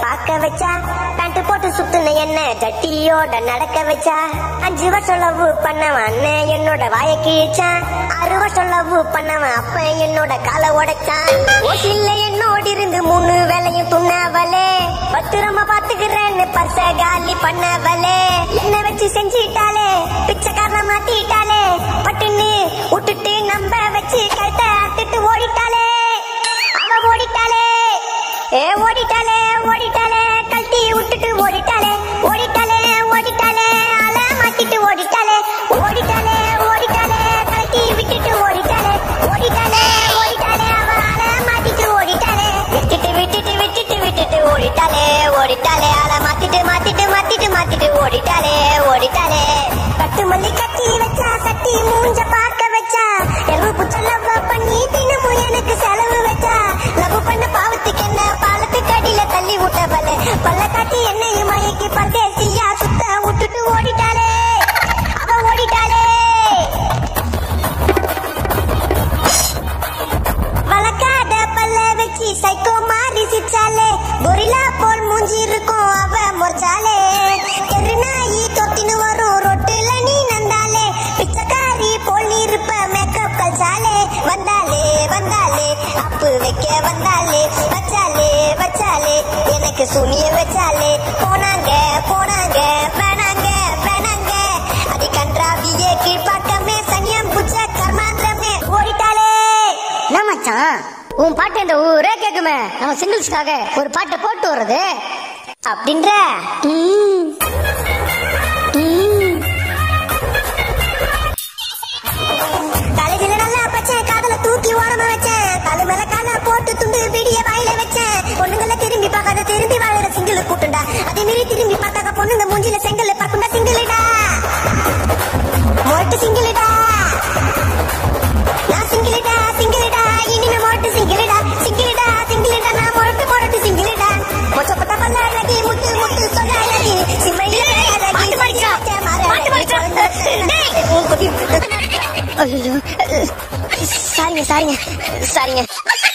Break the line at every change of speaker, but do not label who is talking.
பார்க்க வச்சா பேண்ட் போட்டு சுத்துன என்ன ஜட்டியோட நடக்க வச்சா அஞ்சு வருஷம் லவ் பண்ணவன் அண்ணன் என்னோட வாய கிழிச்சான் ஆறு வருஷம் லவ் பண்ணவன் அப்ப என்னோட காலை உடைச்சான் ஓசில்ல என்னோடு இருந்து மூணு வேலையும் துண்ணவளே பத்திரமா பாத்துக்கிறேன்னு பர்ச காலி பண்ணவளே என்ன வச்சு செஞ்சிட்டாலே பிச்சைக்காரன மாத்திட்டாலே பட்டுன்னு விட்டுட்டு நம்ப வச்சு கைத்த அத்துட்டு ஓடிட்டாலே அவ ஓடிட்டாலே ஏ ஓடிட்டாலே ஓடிட்டாலே கழட்டி விட்டுட்டு ஓடிட்டாலே ஓடிட்டாலே ஓடிட்டாலே அல மாத்திட்டு ஓடிட்டாலே ஓடிட்டாலே ஓடிட்டாலே கழட்டி விட்டுட்டு ஓடிட்டாலே ஓடிட்டாலே ஓடிட்டாலே அவ அல மாத்திட்டு ஓடிட்டாலே விட்டுட்டு விட்டுட்டு விட்டுட்டு விட்டுட்டு ஓடிட்டாலே ஓடிட்டாலே அல மாத்திட்டு மாத்திட்டு மாத்திட்டு மாத்திட்டு ஓடிட்டாலே ஓடிட்டாலே கட்டு மல்லி கட்டி வச்சா கட்டி மூஞ்ச பார்க்க வச்சா எல்வு புச்ச லவ் பண்ணி தினமும் எனக்கு செலவு வச்சா லவ் பண்ண பாவத்துக்கு என்ன பாலத்துக்கு அடியில தள்ளி விட்ட பல பல்ல காட்டி என்னையும் மயக்கி பரதேசியா சுத்த விட்டுட்டு ஓடிட்டாளே அவ ஓடிட்டாளே வளர்க்காத பல்ல வச்சு சைக்கோ மாறி சிச்சாலே கொரிலா போல் மூஞ்சி இருக்கும் அவ முறைச்சாலே தெருநாயி தொத்தின்னு வரும் ரொட்டுல நீ நந்தாலே பிச்சைக்காரி போல் நீ இருப்ப மேக்கப் கல்சாலே வந்தாலே வந்தாலே அப்பு வைக்க வந்தாலே வச்சாலே வச்சாலே எனக்கு சுனிய வச்சாலே போனாங்க போனாங்க வேணாங்க வேணாங்க அடி கன்றாவியே கீழ்பாக்கமே சனியம் புச்ச கர்மாந்திரமே ஓடிட்டாலே
என்ன மச்சான் உன் பாட்டு இந்த ஊரே கேக்குமே நம்ம சிங்கிள்ஸ்க்காக ஒரு பாட்டை போட்டு வர்றது
அப்படின்ற
ம். ம்.
காலேஜில நல்லா பச்சேன் காதல தூக்கி ஓரமா வச்சேன் தலை மேல கால போட்டு துண்டு விடிய வாயில வச்சேன் பொண்ணுங்கள திரும்பி பார்க்காத திரும்பி வாழற சிங்கிள் கூட்டுண்டா அதே மீறி திரும்பி பார்த்தாக்க பொண்ணுங்க மூஞ்சில செங்கல் பறக்குண்டா சிங்கிள்டா மொரட்டு சிங்கிள்டா நான் சிங்கிள்டா சிங்கிள்டா இனிமே மொரட்டு சிங்கிள்டா சிங்கிள்டா சிங்கிள்டா நான் மொரட்டு மொரட்டு சிங்கிள்டா மொச்சப்பட்ட பல்ல அழகி முட்டு முட்டு சொல்ல அழகி சிம்மையில அழகி பாட்டு படிச்சா
ஐயோ சாரிங்க சாரிங்க சாரிங்க